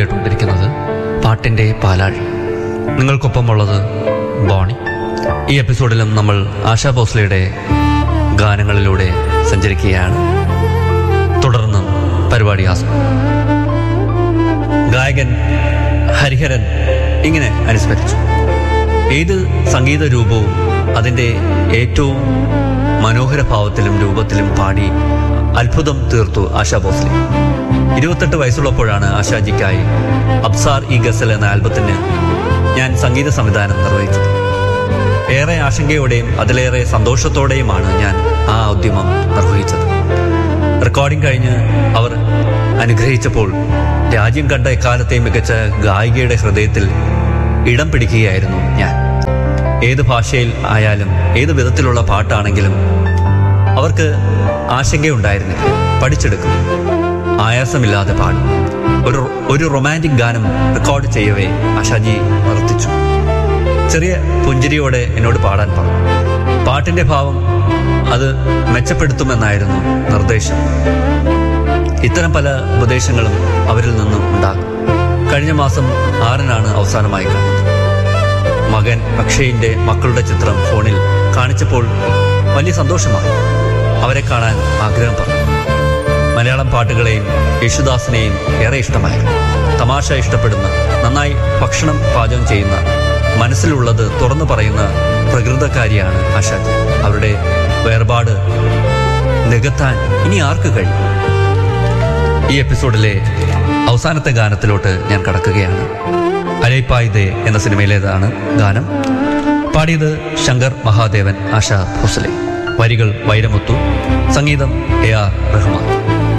കേട്ടുകൊണ്ടിരിക്കുന്നത് പാട്ടിൻ്റെ പാലാഴി നിങ്ങൾക്കൊപ്പമുള്ളത് ബോണി ഈ എപ്പിസോഡിലും നമ്മൾ ആശാ ഭോസ്ലയുടെ ഗാനങ്ങളിലൂടെ സഞ്ചരിക്കുകയാണ് തുടർന്ന് പരിപാടി ആസ്വദിക്കും ഗായകൻ ഹരിഹരൻ ഇങ്ങനെ അനുസ്മരിച്ചു ഏത് സംഗീത രൂപവും അതിൻ്റെ ഏറ്റവും മനോഹര ഭാവത്തിലും രൂപത്തിലും പാടി അത്ഭുതം തീർത്തു ആശാ ഭോസ്ലെ ഇരുപത്തെട്ട് വയസ്സുള്ളപ്പോഴാണ് ആശാജിക്കായി അബ്സാർ ഈ ഗസൽ എന്ന ആൽബത്തിന് ഞാൻ സംഗീത സംവിധാനം നിർവഹിച്ചത് ഏറെ ആശങ്കയോടെയും അതിലേറെ സന്തോഷത്തോടെയുമാണ് ഞാൻ ആ ഉദ്യമം നിർവഹിച്ചത് റെക്കോർഡിംഗ് കഴിഞ്ഞ് അവർ അനുഗ്രഹിച്ചപ്പോൾ രാജ്യം കണ്ട എക്കാലത്തെ മികച്ച ഗായികയുടെ ഹൃദയത്തിൽ ഇടം പിടിക്കുകയായിരുന്നു ഞാൻ ഏത് ഭാഷയിൽ ആയാലും ഏത് വിധത്തിലുള്ള പാട്ടാണെങ്കിലും അവർക്ക് ആശങ്കയുണ്ടായിരുന്നില്ല പഠിച്ചെടുക്കും ആയാസമില്ലാതെ പാടും ഒരു ഒരു റൊമാൻറ്റിക് ഗാനം റെക്കോർഡ് ചെയ്യവേ ആശാജി നിർത്തിച്ചു ചെറിയ പുഞ്ചിരിയോടെ എന്നോട് പാടാൻ പറഞ്ഞു പാട്ടിന്റെ ഭാവം അത് മെച്ചപ്പെടുത്തുമെന്നായിരുന്നു നിർദ്ദേശം ഇത്തരം പല ഉപദേശങ്ങളും അവരിൽ നിന്നും ഉണ്ടാകും കഴിഞ്ഞ മാസം ആറിനാണ് അവസാനമായി കണ്ടത് മകൻ അക്ഷയിന്റെ മക്കളുടെ ചിത്രം ഫോണിൽ കാണിച്ചപ്പോൾ വലിയ സന്തോഷമായി അവരെ കാണാൻ ആഗ്രഹം പറഞ്ഞു മലയാളം പാട്ടുകളെയും യേശുദാസിനെയും ഏറെ ഇഷ്ടമായിരുന്നു തമാശ ഇഷ്ടപ്പെടുന്ന നന്നായി ഭക്ഷണം പാചകം ചെയ്യുന്ന മനസ്സിലുള്ളത് തുറന്നു പറയുന്ന പ്രകൃതക്കാരിയാണ് ആശാജി അവരുടെ വേർപാട് നികത്താൻ ഇനി ആർക്ക് കഴിയും ഈ എപ്പിസോഡിലെ അവസാനത്തെ ഗാനത്തിലോട്ട് ഞാൻ കടക്കുകയാണ് അലൈപ്പായുദേ എന്ന സിനിമയിലേതാണ് ഗാനം പാടിയത് ശങ്കർ മഹാദേവൻ ആശാ ഭോസലെ വരികൾ വൈരമുത്തു സംഗീതം എ ആർ റഹ്മാൻ